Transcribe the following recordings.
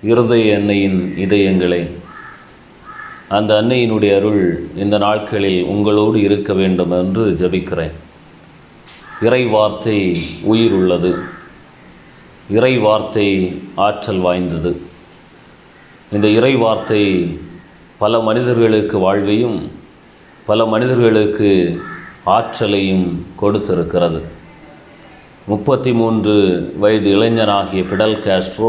இருதய அன்னையின் இதயங்களே அந்த அன்னையினுடைய அருள் இந்த நாட்களில் உங்களோடு இருக்க வேண்டும் என்று ஜெபிக்கிறேன் இறை வார்த்தை உயிர் உள்ளது இறை வார்த்தை ஆற்றல் வாய்ந்தது இந்த இறை வார்த்தை பல மனிதர்களுக்கு வாழ்வையும் பல மனிதர்களுக்கு ஆற்றலையும் கொடுத்திருக்கிறது முப்பத்தி மூன்று வயது இளைஞனாகிய ஃபிடல் காஸ்ட்ரோ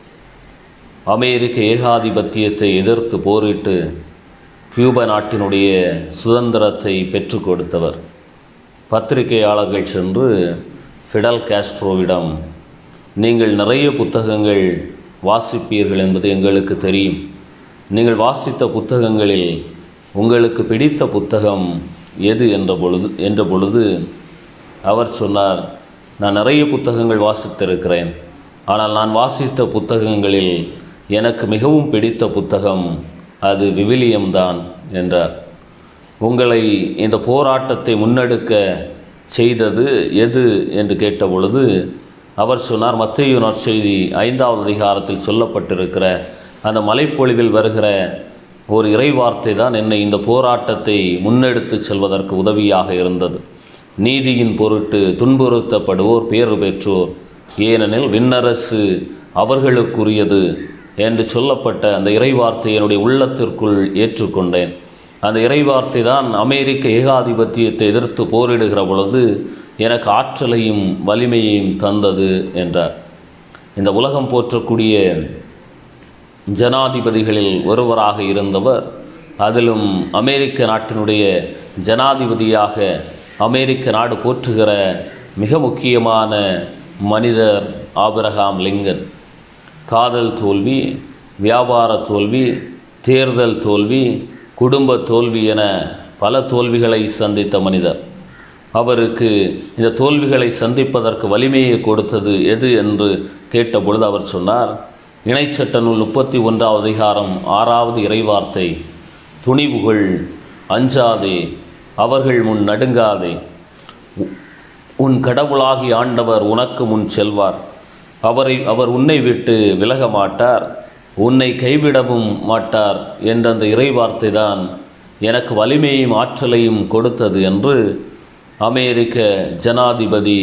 அமெரிக்க ஏகாதிபத்தியத்தை எதிர்த்து போரிட்டு கியூபா நாட்டினுடைய சுதந்திரத்தை பெற்றுக் கொடுத்தவர் பத்திரிகையாளர்கள் சென்று ஃபிடல் காஸ்ட்ரோவிடம் நீங்கள் நிறைய புத்தகங்கள் வாசிப்பீர்கள் என்பது எங்களுக்கு தெரியும் நீங்கள் வாசித்த புத்தகங்களில் உங்களுக்கு பிடித்த புத்தகம் எது என்ற பொழுது என்ற பொழுது அவர் சொன்னார் நான் நிறைய புத்தகங்கள் வாசித்திருக்கிறேன் ஆனால் நான் வாசித்த புத்தகங்களில் எனக்கு மிகவும் பிடித்த புத்தகம் அது விவிலியம்தான் என்றார் உங்களை இந்த போராட்டத்தை முன்னெடுக்க செய்தது எது என்று கேட்ட பொழுது அவர் சொன்னார் மத்திய நற்செய்தி ஐந்தாவது அதிகாரத்தில் சொல்லப்பட்டிருக்கிற அந்த மலைப்பொழிவில் வருகிற ஒரு இறைவார்த்தை தான் என்னை இந்த போராட்டத்தை முன்னெடுத்து செல்வதற்கு உதவியாக இருந்தது நீதியின் பொருட்டு துன்புறுத்தப்படுவோர் பேறு பெற்றோர் ஏனெனில் விண்ணரசு அவர்களுக்குரியது என்று சொல்லப்பட்ட அந்த இறைவார்த்தை என்னுடைய உள்ளத்திற்குள் ஏற்றுக்கொண்டேன் அந்த இறைவார்த்தை தான் அமெரிக்க ஏகாதிபத்தியத்தை எதிர்த்து போரிடுகிற பொழுது எனக்கு ஆற்றலையும் வலிமையையும் தந்தது என்றார் இந்த உலகம் போற்றக்கூடிய ஜனாதிபதிகளில் ஒருவராக இருந்தவர் அதிலும் அமெரிக்க நாட்டினுடைய ஜனாதிபதியாக அமெரிக்க நாடு போற்றுகிற மிக முக்கியமான மனிதர் ஆபிரகாம் லிங்கன் காதல் தோல்வி வியாபார தோல்வி தேர்தல் தோல்வி குடும்ப தோல்வி என பல தோல்விகளை சந்தித்த மனிதர் அவருக்கு இந்த தோல்விகளை சந்திப்பதற்கு வலிமையை கொடுத்தது எது என்று கேட்டபொழுது அவர் சொன்னார் இணைச்சட்ட நூல் முப்பத்தி ஒன்றாவது அதிகாரம் ஆறாவது இறைவார்த்தை துணிவுகள் அஞ்சாதே அவர்கள் முன் நடுங்காதே உ- உன் கடவுளாகி ஆண்டவர் உனக்கு முன் செல்வார் அவரை அவர் உன்னை விட்டு விலக மாட்டார் உன்னை கைவிடவும் மாட்டார் என்ற அந்த இறைவார்த்தை தான் எனக்கு வலிமையும் ஆற்றலையும் கொடுத்தது என்று அமெரிக்க ஜனாதிபதி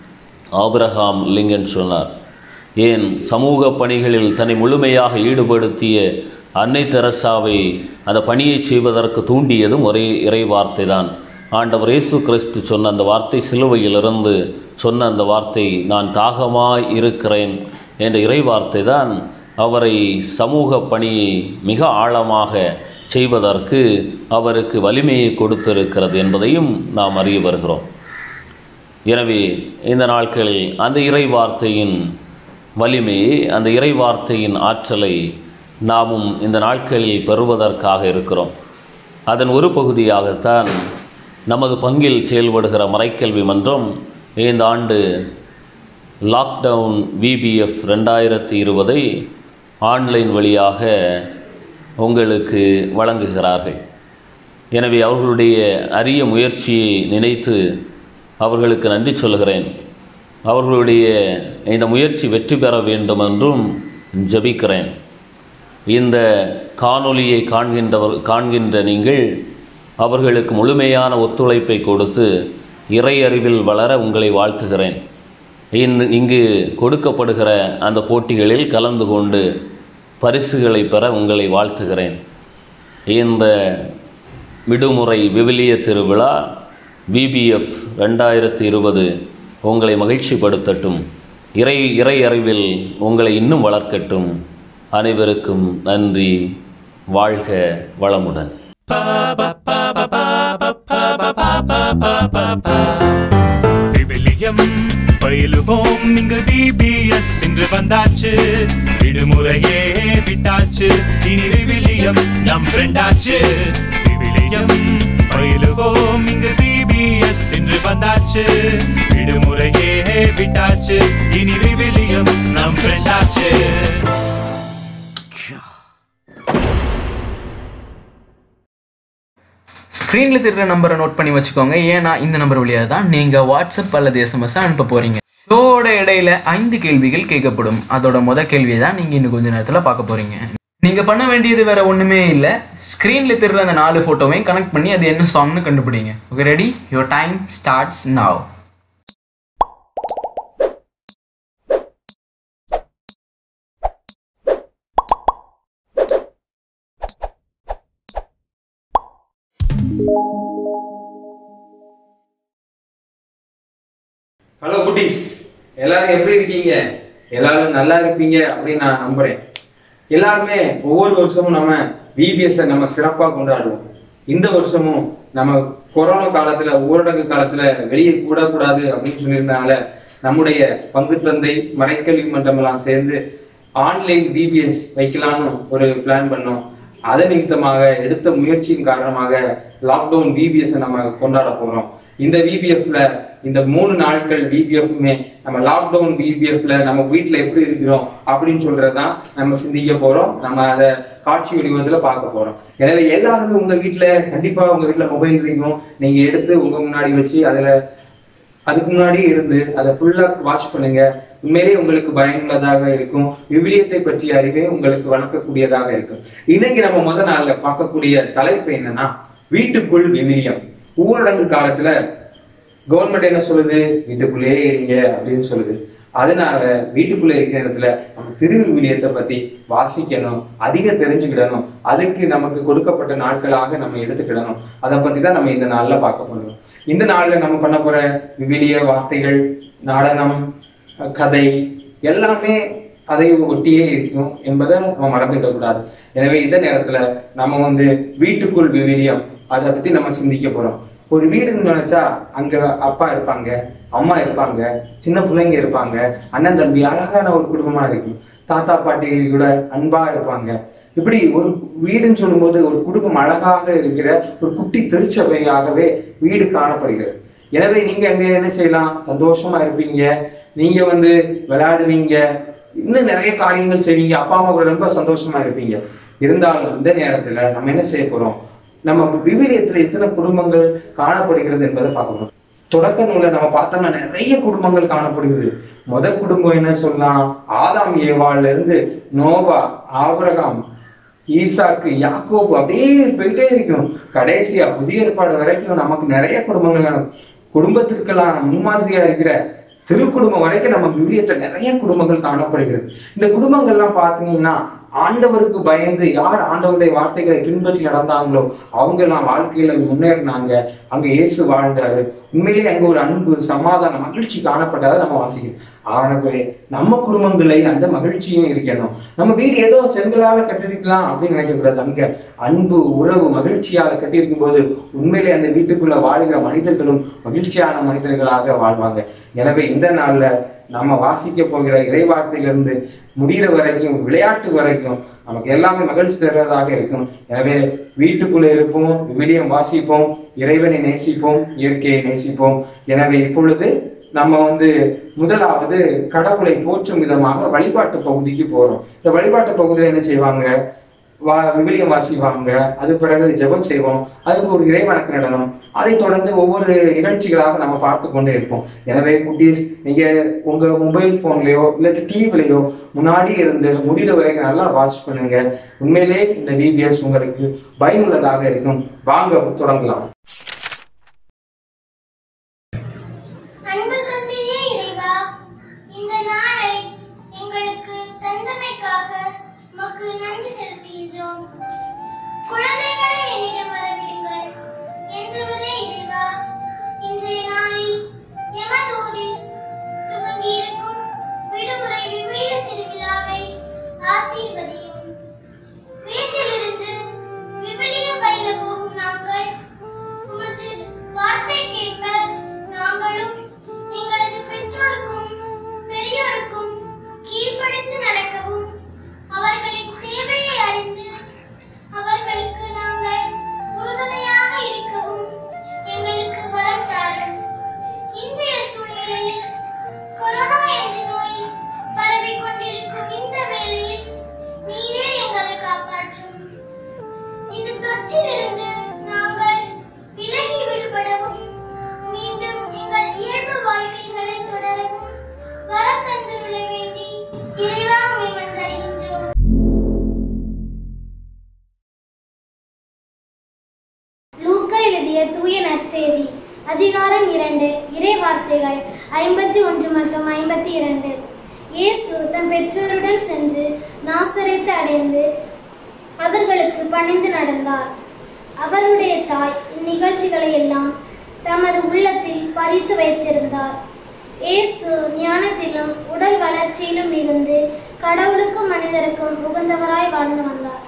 ஆபிரகாம் லிங்கன் சொன்னார் ஏன் சமூக பணிகளில் தன்னை முழுமையாக ஈடுபடுத்திய அன்னை தெரசாவை அந்த பணியை செய்வதற்கு தூண்டியதும் ஒரே இறை வார்த்தை தான் ஆண்டவர் இயேசு கிறிஸ்து சொன்ன அந்த வார்த்தை சிலுவையிலிருந்து சொன்ன அந்த வார்த்தை நான் தாகமாய் இருக்கிறேன் என்ற இறை வார்த்தை தான் அவரை சமூக பணியை மிக ஆழமாக செய்வதற்கு அவருக்கு வலிமையை கொடுத்திருக்கிறது என்பதையும் நாம் அறிய வருகிறோம் எனவே இந்த நாட்களில் அந்த இறை வார்த்தையின் வலிமையை அந்த இறை வார்த்தையின் ஆற்றலை நாமும் இந்த நாட்களில் பெறுவதற்காக இருக்கிறோம் அதன் ஒரு பகுதியாகத்தான் நமது பங்கில் செயல்படுகிற மறைக்கல்வி மன்றம் இந்த ஆண்டு லாக்டவுன் விபிஎஃப் ரெண்டாயிரத்தி இருபதை ஆன்லைன் வழியாக உங்களுக்கு வழங்குகிறார்கள் எனவே அவர்களுடைய அரிய முயற்சியை நினைத்து அவர்களுக்கு நன்றி சொல்கிறேன் அவர்களுடைய இந்த முயற்சி வெற்றி பெற வேண்டும் என்றும் ஜெபிக்கிறேன் இந்த காணொளியை காண்கின்றவர் காண்கின்ற நீங்கள் அவர்களுக்கு முழுமையான ஒத்துழைப்பை கொடுத்து இறை அறிவில் வளர உங்களை வாழ்த்துகிறேன் இந்த இங்கு கொடுக்கப்படுகிற அந்த போட்டிகளில் கலந்து கொண்டு பரிசுகளை பெற உங்களை வாழ்த்துகிறேன் இந்த விடுமுறை விவிலிய திருவிழா விபிஎஃப் ரெண்டாயிரத்தி இருபது உங்களை மகிழ்ச்சிப்படுத்தட்டும் இறை இறை அறிவில் உங்களை இன்னும் வளர்க்கட்டும் அனைவருக்கும் நன்றி வாழ்க வளமுடன் விவிலியம் பயிலுவோம் இங்கு விபிஎஸ் என்று வந்தாச்சு விடுமுறையே விட்டாச்சு இனி விவிலியம் நம் ஃப்ரெண்டாச்சு விவிலியம் பயிலுவோம் இங்கு விபிஎஸ் என்று வந்தாச்சு விடுமுறையே விட்டாச்சு இனி விவிலியம் நம் ஃப்ரெண்டாச்சு ஸ்க்ரீனில் தெரிகிற நம்பரை நோட் பண்ணி வச்சுக்கோங்க ஏன்னா இந்த நம்பர் வழியாக தான் நீங்கள் வாட்ஸ்அப் அல்லது எஸ்எம்எஸ் அனுப்ப போகிறீங்க ஷோவோட இடையில ஐந்து கேள்விகள் கேட்கப்படும் அதோட முத கேள்வியை தான் நீங்கள் இன்னும் கொஞ்ச நேரத்தில் பார்க்க போறீங்க நீங்கள் பண்ண வேண்டியது வேற ஒன்றுமே இல்லை ஸ்க்ரீனில் தெரிற அந்த நாலு ஃபோட்டோவையும் கனெக்ட் பண்ணி அது என்ன சாங்னு கண்டுபிடிங்க okay ready your time starts now hello குட்டீஸ் எல்லாரும் எப்படி இருக்கீங்க எல்லாரும் நல்லா இருப்பீங்க அப்படின்னு நான் நம்புறேன் எல்லாருமே ஒவ்வொரு வருஷமும் நம்ம விபிஎஸ் நம்ம சிறப்பா கொண்டாடுவோம் இந்த வருஷமும் நம்ம கொரோனா காலத்துல ஊரடங்கு காலத்துல வெளியே கூடக்கூடாது அப்படின்னு சொல்லியிருந்தால நம்முடைய பங்கு தந்தை மறைக்கல்வி மன்றம் எல்லாம் சேர்ந்து ஆன்லைன் விபிஎஸ் வைக்கலாம்னு ஒரு பிளான் பண்ணோம் அதன் நிமித்தமாக எடுத்த முயற்சியின் காரணமாக லாக்டவுன் விபிஎஸ் நம்ம கொண்டாட போறோம் இந்த விபிஎஃப்ல இந்த மூணு நாட்கள் விபிஎஃப்மே நம்ம லாக்டவுன் விபிஎஃப்ல நம்ம வீட்ல எப்படி இருக்கிறோம் அப்படின்னு சொல்றதுதான் நம்ம சிந்திக்க போறோம் நம்ம அதை காட்சி வடிவத்துல பார்க்க போறோம் எனவே எல்லாருமே உங்க வீட்ல கண்டிப்பா உங்க வீட்ல மொபைல் இருக்கும் நீங்க எடுத்து உங்க முன்னாடி வச்சு அதுல அதுக்கு முன்னாடி இருந்து அதை ஃபுல்லா வாட்ச் பண்ணுங்க உண்மையிலேயே உங்களுக்கு பயனுள்ளதாக இருக்கும் விவிலியத்தை பற்றிய அறிவே உங்களுக்கு வளர்க்கக்கூடியதாக இருக்கும் இன்னைக்கு நம்ம முத நாள்ல பார்க்கக்கூடிய தலைப்பு என்னன்னா வீட்டுக்குள் விவிலியம் ஊரடங்கு காலத்துல கவர்மெண்ட் என்ன சொல்லுது வீட்டுக்குள்ளேயே இருங்க அப்படின்னு சொல்லுது அதனால வீட்டுக்குள்ள இருக்கிற இடத்துல நம்ம திருவிவிலியத்தை பத்தி வாசிக்கணும் அதிக தெரிஞ்சுக்கிடணும் அதுக்கு நமக்கு கொடுக்கப்பட்ட நாட்களாக நம்ம எடுத்துக்கிடணும் அதை பத்தி தான் நம்ம இந்த நாள்ல பார்க்க போறோம் இந்த நாள்ல நம்ம பண்ண போற விவிலிய வார்த்தைகள் நாடகம் கதை எல்லாமே அதை ஒட்டியே இருக்கும் என்பதை நம்ம மறந்துவிடக் கூடாது எனவே இந்த நேரத்துல நம்ம வந்து வீட்டுக்குள் விவிலியம் அதை பத்தி நம்ம சிந்திக்க போறோம் ஒரு வீடுன்னு நினைச்சா அங்க அப்பா இருப்பாங்க அம்மா இருப்பாங்க சின்ன பிள்ளைங்க இருப்பாங்க அண்ணன் தம்பி அழகான ஒரு குடும்பமா இருக்கும் தாத்தா பாட்டி கூட அன்பா இருப்பாங்க இப்படி ஒரு வீடுன்னு சொல்லும்போது ஒரு குடும்பம் அழகாக இருக்கிற ஒரு குட்டி திருச்சபையாகவே வீடு காணப்படுகிறது எனவே நீங்க அங்க என்ன செய்யலாம் சந்தோஷமா இருப்பீங்க நீங்க வந்து விளையாடுவீங்க இன்னும் நிறைய காரியங்கள் செய்வீங்க அப்பா அம்மா கூட ரொம்ப சந்தோஷமா இருப்பீங்க இருந்தாலும் இந்த நேரத்துல நம்ம என்ன செய்ய போறோம் நம்ம விவிலியத்துல எத்தனை குடும்பங்கள் காணப்படுகிறது என்பதை பார்க்கணும் தொடக்க நூலை நம்ம பார்த்தோம்னா நிறைய குடும்பங்கள் காணப்படுகிறது முத குடும்பம் என்ன சொல்லலாம் ஆதாம் ஏவாள்ல இருந்து நோவா ஆபிரகாம் ஈசாக்கு யாக்கோபு அப்படியே போயிட்டே இருக்கும் கடைசியா புதிய ஏற்பாடு வரைக்கும் நமக்கு நிறைய குடும்பங்கள் காணும் குடும்பத்திற்கெல்லாம் முன்மாதிரியா இருக்கிற திருக்குடும்பம் வரைக்கும் நம்ம விவிலியத்துல நிறைய குடும்பங்கள் காணப்படுகிறது இந்த குடும்பங்கள்லாம் பாத்தீங்கன்னா ஆண்டவருக்கு பயந்து யார் ஆண்டவருடைய வார்த்தைகளை பின்பற்றி நடந்தாங்களோ அவங்க எல்லாம் வாழ்க்கையில முன்னேறினாங்க அங்க இயேசு வாழ்ந்தாரு உண்மையிலேயே அங்க ஒரு அன்பு சமாதானம் மகிழ்ச்சி காணப்பட்டதை நம்ம வாசிக்கிறோம் ஆனவே நம்ம குடும்பங்களை அந்த மகிழ்ச்சியும் இருக்கணும் நம்ம வீடு ஏதோ செங்கலால கட்டிருக்கலாம் அப்படின்னு நினைக்க கூடாது அங்க அன்பு உறவு மகிழ்ச்சியால கட்டியிருக்கும் போது உண்மையிலே அந்த வீட்டுக்குள்ள வாழ்கிற மனிதர்களும் மகிழ்ச்சியான மனிதர்களாக வாழ்வாங்க எனவே இந்த நாள்ல நம்ம வாசிக்க போகிற இறைவார்த்தையிலிருந்து முடிகிற வரைக்கும் விளையாட்டு வரைக்கும் நமக்கு எல்லாமே மகிழ்ச்சி தருவதாக இருக்கும் எனவே வீட்டுக்குள்ள இருப்போம் விவிலியம் வாசிப்போம் இறைவனை நேசிப்போம் இயற்கையை நேசிப்போம் எனவே இப்பொழுது நம்ம வந்து முதலாவது கடவுளை போற்றும் விதமாக வழிபாட்டு பகுதிக்கு போறோம் இந்த வழிபாட்டு பகுதியில என்ன செய்வாங்க வா விவிலியம் வாசிவாங்க அது பிறகு ஜெபம் செய்வோம் அதுக்கு ஒரு இறைவணக்க நடனம் அதை தொடர்ந்து ஒவ்வொரு நிகழ்ச்சிகளாக நம்ம பார்த்து கொண்டே இருப்போம் எனவே குட்டீஸ் நீங்க உங்க மொபைல் போன்லயோ இல்லாட்டி டிவிலையோ முன்னாடி இருந்து முடிகிற வரைக்கும் நல்லா வாட்ச் பண்ணுங்க உண்மையிலே இந்த டிபிஎஸ் உங்களுக்கு பயனுள்ளதாக இருக்கும் வாங்க தொடங்கலாம் அன்பு தந்தையே இறைவா இந்த நாளை எங்களுக்கு தந்தமைக்காக உமக்கு நன்றி செலுத்துகின்றோம் குழந்தைகளை என்னிடம் வரவிடுங்கள் என்றவரே இறைவா இன்றைய நாளில் எமதூரில் துவங்கியிருக்கும் விடுமுறை விவிலிய திருவிழாவை ஆசீர்வதியும் வீட்டிலிருந்து விவிலியம் பயில போகும் நாங்கள் உமது வார்த்தை கேட்ப நாங்களும் எங்களது பெற்றோருக்கும் பெரியோருக்கும் கீழ்ப்படிந்து நடக்கவும் அவர்களின் தேவையை அறிந்து அவர்களுக்கு நாங்கள் உறுதுணையாக இருக்கவும் எங்களுக்கு வரம் தாரும் இன்றைய சூழ்நிலையில் கொரோனா என்ற நோய் பரவிக் கொண்டிருக்கும் இந்த வேளையில் நீரே எங்களை காப்பாற்றும் இந்த தொற்றிலிருந்து நாங்கள் விலகி விடுபடவும் மீண்டும் எங்கள் இயல்பு வாழ்க்கைகளை தொடரவும் வரம் தந்துருள வேண்டி இறைவா உம்மை மன்றாடுகின்றோம் லூக்கா எழுதிய தூய நற்செய்தி அதிகாரம் இரண்டு இறை வார்த்தைகள் ஐம்பத்தி ஒன்று மற்றும் ஐம்பத்தி இரண்டு இயேசு தம் பெற்றோருடன் சென்று நாசரேத்து அடைந்து அவர்களுக்கு பணிந்து நடந்தார் அவருடைய தாய் இந்நிகழ்ச்சிகளை எல்லாம் தமது உள்ளத்தில் பதித்து வைத்திருந்தார் இயேசு ஞானத்திலும் உடல் வளர்ச்சியிலும் மிகுந்து கடவுளுக்கும் மனிதருக்கும் உகந்தவராய் வாழ்ந்து வந்தார்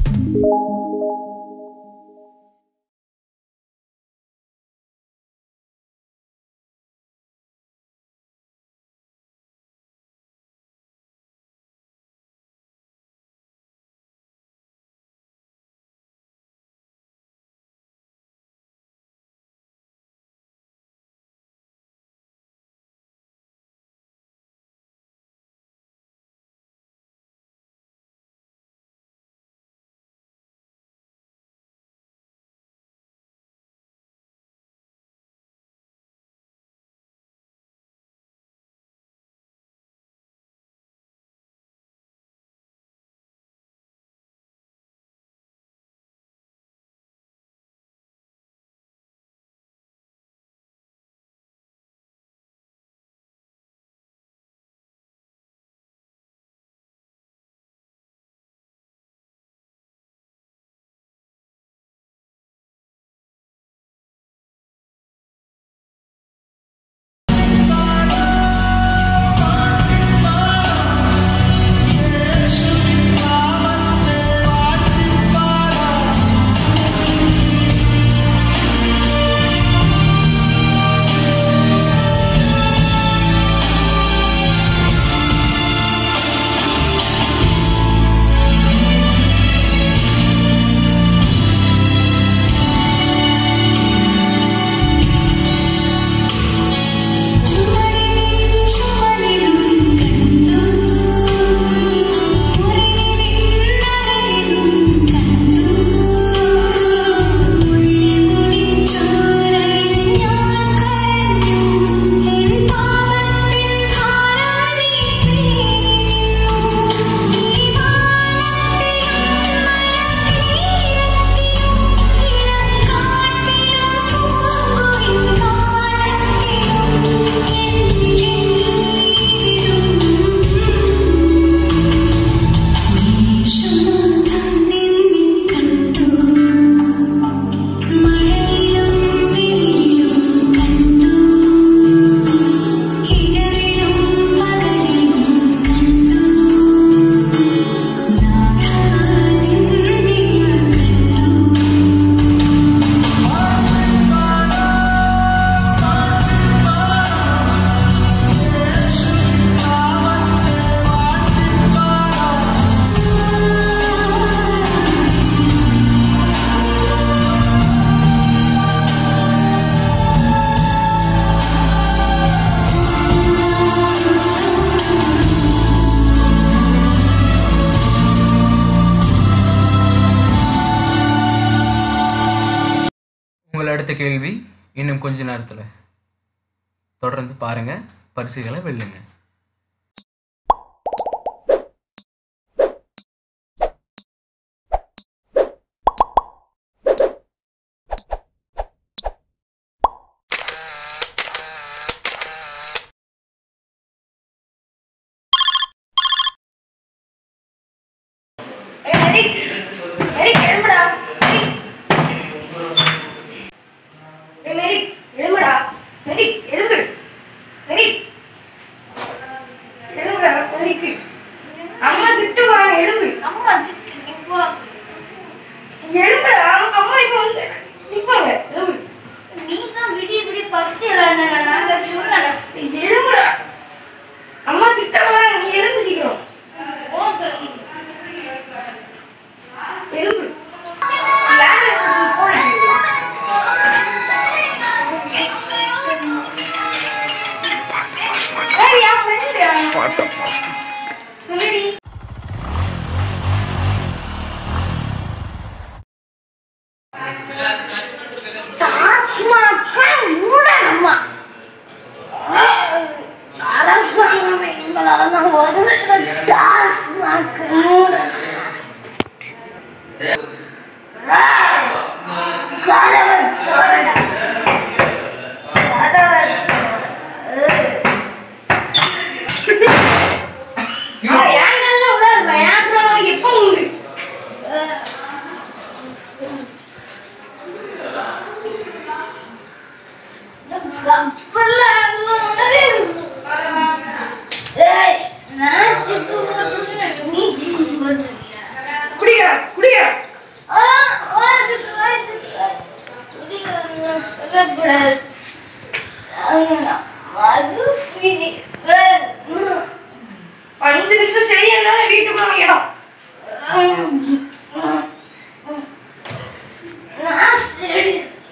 உங்கள் அடுத்த கேள்வி இன்னும் கொஞ்ச நேரத்தில் தொடர்ந்து பாருங்க பரிசுகளை வெல்லுங்க ஏய் ஹரிக் ஹரிக் எழும்புடா ஹரிக். ஏய் மேரிக் எழும்புடா மேரிக் எழும்பு மேரிக் கதவை திறடா. கதவை திற. அவன் என் கண்ணுல விழாதுப்பா. என் சொல்ல அவனுக்கு எப்ப உண்டு? கப்பல்லாம் ஏய், நான் சிக்கு போட்டுருக்கேன். நீ சிக்கு போட்டுருக்கியா? குடிக்கிறேன், குடிக்கிறேன். ஆ, வாழ்த்துட்டு, வாழ்த்துட்டு. குடிக்கிறேன், சொல்லக்கூடாது. ஆ, மது பிடி. அஞ்சு நிமிஷம் சரியா வீட்டுக்குள்ள இடம் நான் சரி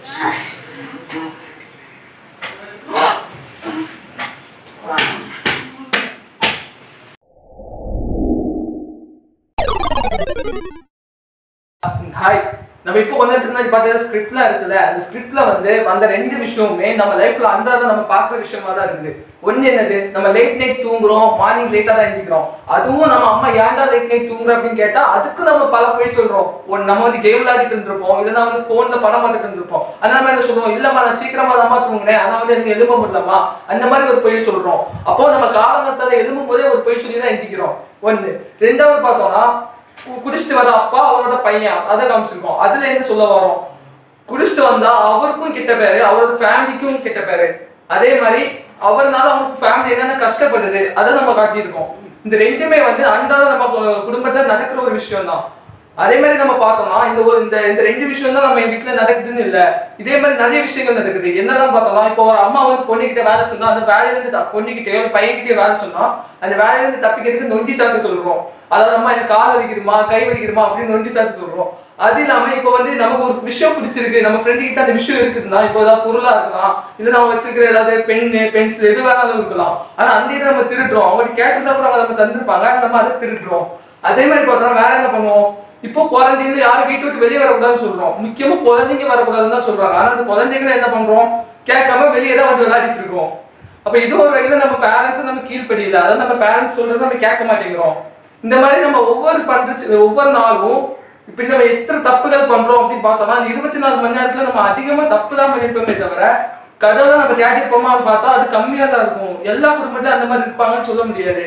ஹாய் நம்ம இப்போ கொஞ்ச நேரத்துக்கு முன்னாடி பார்த்தா ஸ்கிரிப்ட்ல இருக்குல்ல அந்த ஸ்கிரிப்ட்ல வந்து வந்த ரெண்டு விஷயமுமே நம்ம லைஃப்ல அன்றாட நம்ம பார்க்குற விஷயமா தான் இருக்குது ஒண்ணு என்னது நம்ம லேட் நைட் தூங்குறோம் மார்னிங் லேட்டா தான் எழுந்திக்கிறோம் அதுவும் நம்ம அம்மா ஏன்டா லேட் நைட் தூங்குற அப்படின்னு கேட்டா அதுக்கு நம்ம பல போய் சொல்றோம் ஒன்னு நம்ம வந்து கேம் விளையாடிட்டு இருந்திருப்போம் இல்லைன்னா வந்து போன்ல படம் பார்த்துட்டு இருந்திருப்போம் அந்த மாதிரி என்ன சொல்லுவோம் இல்லம்மா நான் சீக்கிரமா தான் தூங்குனேன் ஆனா வந்து எனக்கு எலும்ப முடியலம்மா அந்த மாதிரி ஒரு பொய் சொல்றோம் அப்போ நம்ம காலங்கத்தால எலும்பும் போதே ஒரு பொய் சொல்லி தான் எழுந்திக்கிறோம் ஒண்ணு ரெண்டாவது பார்த்தோம்னா கு- குடிச்சிட்டு வர அப்பா அவரோட பையன் அதை காமிச்சிருக்கோம் அதுல இருந்து சொல்ல வரோம் குடிச்சிட்டு வந்தா அவருக்கும் கெட்ட பேரு அவரோட ஃபேமிலிக்கும் கெட்ட பேரு அதே மாதிரி அவர்னால அவங்க ஃபேமிலி என்னென்ன கஷ்டப்படுது அதை நம்ம காட்டியிருக்கோம் இந்த ரெண்டுமே வந்து அன்றாட நம்ம கு- குடும்பத்துல நடக்கிற ஒரு விஷயம் தான் அதே மாதிரி நம்ம பார்த்தோம்னா இந்த ஒரு இந்த இந்த ரெண்டு விஷயம் தான் நம்ம எங்க வீட்டுல நடக்குதுன்னு இல்ல இதே மாதிரி நிறைய விஷயங்கள் நடக்குது என்னதான் பார்த்தோம்னா இப்போ ஒரு அம்மா வந்து பொண்ணுகிட்ட வேலை சொன்னா அந்த வேலையில இருந்து த- பொண்ணுகிட்டயோ இல்ல பையன்கிட்டயோ வேலை சொன்னா அந்த வேலையில இருந்து தப்பிக்கிறதுக்கு நொண்டி சாக்கு சொல்றோம் அதாவது அம்மா எனக்கு கால் வலிக்குதுமா கை வலிக்குதுமா அப்படின்னு நொண்டி சாக்கு சொல்றோம் அது இல்லாம இப்போ வந்து நமக்கு ஒரு விஷயம் பிடிச்சிருக்கு நம்ம ஃப்ரெண்டு கிட்ட அந்த விஷயம் இருக்குதுன்னா இப்போ ஏதாவது பொருளா இருக்கலாம் இல்ல நம்ம வச்சிருக்கிற ஏதாவது பென்னு பென்சில் எது வேணாலும் இருக்கலாம் ஆனா அந்த இதை நம்ம திருடுறோம் அவங்களுக்கு கேட்டதா கூட அவங்க நம்ம தந்திருப்பாங்க ஆனா நம்ம அதை திருடுறோம் அதே மாதிரி பார்த்தோம்னா வேற என்ன பண்ணுவோம் இப்போ குழந்தைங்க யாரும் வீட்டு விட்டு வெளியே வரக்கூடாதுன்னு சொல்றோம் முக்கியமா குழந்தைங்க வரக்கூடாதுன்னு தான் சொல்றாங்க ஆனா அந்த குழந்தைங்களை என்ன பண்றோம் கேட்காம வெளியே தான் வந்து விளையாடிட்டு இருக்கோம் அப்ப இது ஒரு வகையில நம்ம பேரண்ட்ஸ் நம்ம கீழ்ப்படியில அதாவது நம்ம பேரண்ட்ஸ் சொல்றது நம்ம கேட்க மாட்டேங்கிறோம் இந்த மாதிரி நம்ம ஒவ்வொரு பண்ற ஒவ்வொரு நாளும் இப்படி நம்ம எத்தனை தப்புகள் பண்றோம் அப்படின்னு பார்த்தோம்னா அந்த இருபத்தி நாலு மணி நேரத்துல நம்ம அதிகமா தப்பு தான் பண்ணிருப்போமே தவிர கதை தான் நம்ம தேடிப்போமான்னு பார்த்தா அது கம்மியா தான் இருக்கும் எல்லா குடும்பத்திலும் அந்த மாதிரி இருப்பாங்கன்னு சொல்ல முடியாது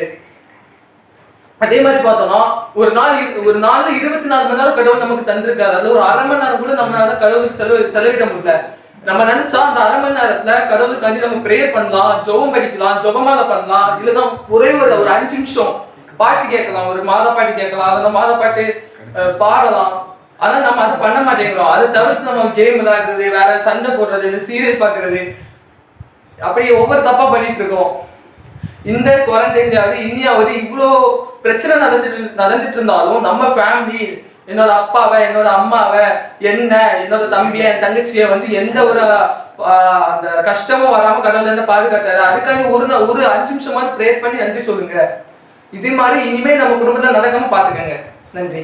அதே மாதிரி பார்த்தோம்னா ஒரு நாள் இரு- ஒரு நாள்ல இருபத்தி நாலு மணி நேரம் கடவுள் நமக்கு தந்திருக்காரு அதுல ஒரு அரை மணி நேரம் கூட நம்மளால கடவுளுக்கு செலவு செலவிட முடியல நம்ம நினைச்சா அந்த அரை மணி நேரத்துல கடவுளுக்காண்டி நம்ம ப்ரேயர் பண்ணலாம் ஜெபம் படிக்கலாம் ஜெபமாலை பண்ணலாம் இல்லைன்னா ஒரே ஒரு ஒரு அஞ்சு நிமிஷம் பாட்டு கேட்கலாம் ஒரு மாத பாட்டு கேட்கலாம் அந்த மாத பாட்டு அஹ், பாடலாம் ஆனா நம்ம அதை பண்ண மாட்டேங்கிறோம் அதை தவிர்த்து நம்ம கேம் விளையாடுறது வேற சண்டை போடுறது இந்த சீரியல் பார்க்கறது அப்படியே ஒவ்வொரு தப்பா பண்ணிட்டு இருக்கோம் இந்த குவாரண்டைன்லாவது இனியாவது இவ்வளோ பிரச்சனை நடந்துட்டு நடந்துட்டு இருந்தாலும் நம்ம ஃபேமிலி என்னோட அப்பாவை என்னோட அம்மாவை என்ன என்னோட தம்பியை என் தங்கச்சியை வந்து எந்த ஒரு ஆஹ், அந்த கஷ்டமும் வராம கடவுள் என்ன பாதுகாத்தாரு அதுக்காக ஒரு நா- ஒரு அஞ்சு நிமிஷமாவது ப்ரேயர் பண்ணி நன்றி சொல்லுங்க இது மாதிரி இனிமே நம்ம குடும்பத்துல நடக்காம பாத்துக்கங்க நன்றி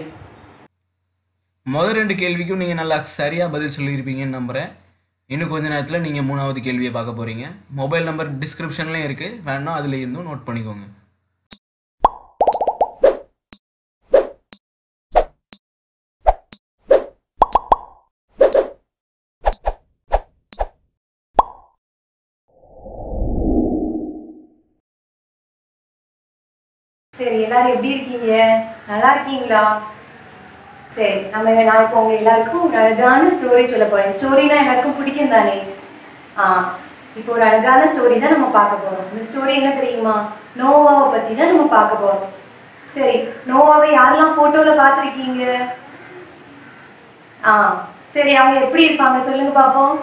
முதல் ரெண்டு கேள்விக்கும் நீங்கள் நல்லா சரியாக பதில் சொல்லியிருப்பீங்கன்னு நம்புகிறேன் இன்னும் கொஞ்ச நேரத்தில் நீங்கள் மூணாவது கேள்வியை பார்க்க போகிறீங்க மொபைல் நம்பர் டிஸ்கிரிப்ஷன்லேயும் இருக்குது வேணா அதில் இருந்தும் நோட் பண்ணிக்கோங்க சரி எல்லாரும் எப்படி இருக்கீங்க நல்லா இருக்கீங்களா சரி நம்ம நான் இப்போ உங்க எல்லாருக்கும் ஒரு அழகான ஸ்டோரி சொல்ல போறேன் ஸ்டோரினா எல்லாருக்கும் பிடிக்கும் தானே ஆ இப்போ ஒரு அழகான ஸ்டோரி தான் நம்ம பார்க்க போறோம் இந்த ஸ்டோரி என்ன தெரியுமா நோவாவை பத்தி தான் நம்ம பார்க்க போறோம் சரி நோவாவை யாரெல்லாம் போட்டோல பார்த்துருக்கீங்க ஆ சரி அவங்க எப்படி இருப்பாங்க சொல்லுங்க பாப்போம்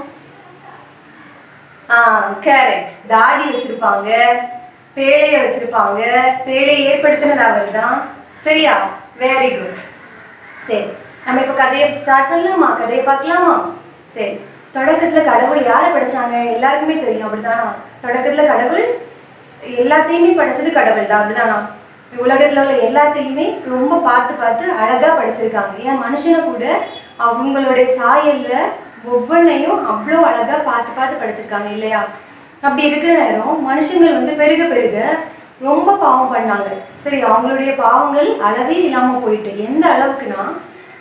ஆ கரெக்ட் தாடி வச்சிருப்பாங்க பேழைய வச்சிருப்பாங்க பேழையை ஏற்படுத்தினது அவர் தான் சரியா வெரி குட் சரி நம்ம இப்போ கதையை ஸ்டார்ட் பண்ணலாமா கதையை பார்க்கலாமா சரி தொடக்கத்துல கடவுள் யாரை படைச்சாங்க எல்லாருக்குமே தெரியும் அப்படிதானா தொடக்கத்துல கடவுள் எல்லாத்தையுமே படைச்சது கடவுள் தான் அப்படிதானா உலகத்துல உள்ள எல்லாத்தையுமே ரொம்ப பார்த்து பார்த்து அழகா படைச்சிருக்காங்க ஏன் மனுஷனை கூட அவங்களுடைய சாயல்ல ஒவ்வொன்றையும் அவ்வளோ அழகா பார்த்து பார்த்து படைச்சிருக்காங்க இல்லையா அப்படி இருக்கிற நேரம் மனுஷங்கள் வந்து பெருக பெருக ரொம்ப பாவம் பண்ணாங்க சரி அவங்களுடைய பாவங்கள் அளவே இல்லாம போயிட்டு எந்த அளவுக்குன்னா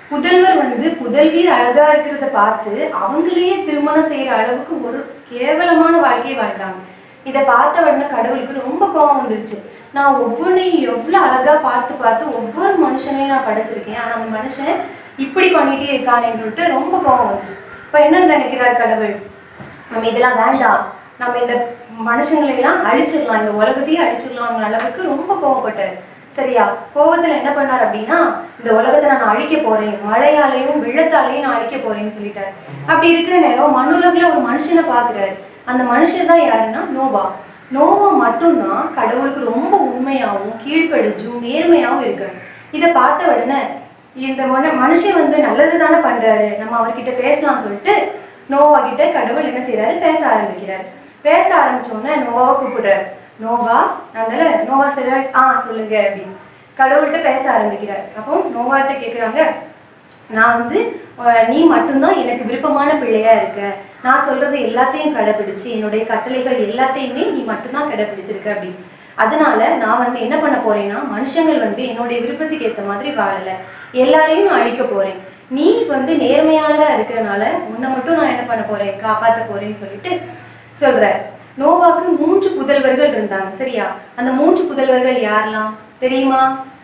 புதல்வர் வந்து புதல்வியர் அழகா இருக்கிறத பார்த்து அவங்களையே திருமணம் செய்யற அளவுக்கு ஒரு கேவலமான வாழ்க்கையை வாழ்ந்தாங்க இதை பார்த்த உடனே கடவுளுக்கு ரொம்ப கோபம் வந்துடுச்சு நான் ஒவ்வொன்றையும் எவ்வளோ அழகா பார்த்து பார்த்து ஒவ்வொரு மனுஷனையும் நான் படைச்சிருக்கேன் ஆனா அந்த மனுஷன் இப்படி பண்ணிட்டே இருக்கானேன்னு சொல்லிட்டு ரொம்ப கோபம் வந்துச்சு இப்போ என்ன நினைக்கிறார் கடவுள் நம்ம இதெல்லாம் வேண்டாம் நம்ம இந்த மனுஷங்களை எல்லாம் அழிச்சிடலாம் இந்த உலகத்தையே அழிச்சிடலாம்ங்கிற அளவுக்கு ரொம்ப கோவப்பட்டார் சரியா கோவத்துல என்ன பண்ணார் அப்படின்னா இந்த உலகத்தை நான் அழிக்க போறேன் மழையாலையும் வெள்ளத்தாலையும் நான் அழிக்க போறேன்னு சொல்லிட்டார் அப்படி இருக்கிற நேரம் மண்ணுலகுல ஒரு மனுஷனை பாக்குறாரு அந்த மனுஷன் தான் யாருன்னா நோவா நோவா மட்டும்தான் கடவுளுக்கு ரொம்ப உண்மையாகவும் கீழ்ப்படிச்சும் நேர்மையாகவும் இருக்காரு இதை பார்த்த உடனே இந்த மன மனுஷன் வந்து நல்லது தானே பண்றாரு நம்ம அவர்கிட்ட பேசலாம்னு சொல்லிட்டு நோவா கிட்ட கடவுள் என்ன செய்றாரு பேச ஆரம்பிக்கிறார் பேச ஆரம்பிச்ச உடனே நோவாவை கூப்பிடுறாரு நோவா அதனால நோவா சரி ஆ சொல்லுங்க அப்படின்னு கடவுள்கிட்ட பேச ஆரம்பிக்கிறார் அப்போ நோவாட்ட கேக்குறாங்க நான் வந்து அஹ், நீ மட்டும்தான் எனக்கு விருப்பமான பிள்ளையா இருக்க நான் சொல்றது எல்லாத்தையும் கடைபிடிச்சு என்னுடைய கட்டளைகள் எல்லாத்தையுமே நீ மட்டும்தான் கடைபிடிச்சிருக்க அப்படின்னு அதனால நான் வந்து என்ன பண்ண போறேன்னா மனுஷங்கள் வந்து என்னுடைய விருப்பத்துக்கு ஏத்த மாதிரி வாழல எல்லாரையும் நான் அழிக்க போறேன் நீ வந்து நேர்மையானதா இருக்கிறனால உன்னை மட்டும் நான் என்ன பண்ண போறேன் காப்பாத்த போறேன்னு சொல்லிட்டு சொல்றார் நோவாக்கு மூன்று புதல்வர்கள் இருந்தாங்க சரியா அந்த மூன்று புதல்வர்கள் யாரெல்லாம் தெரியுமா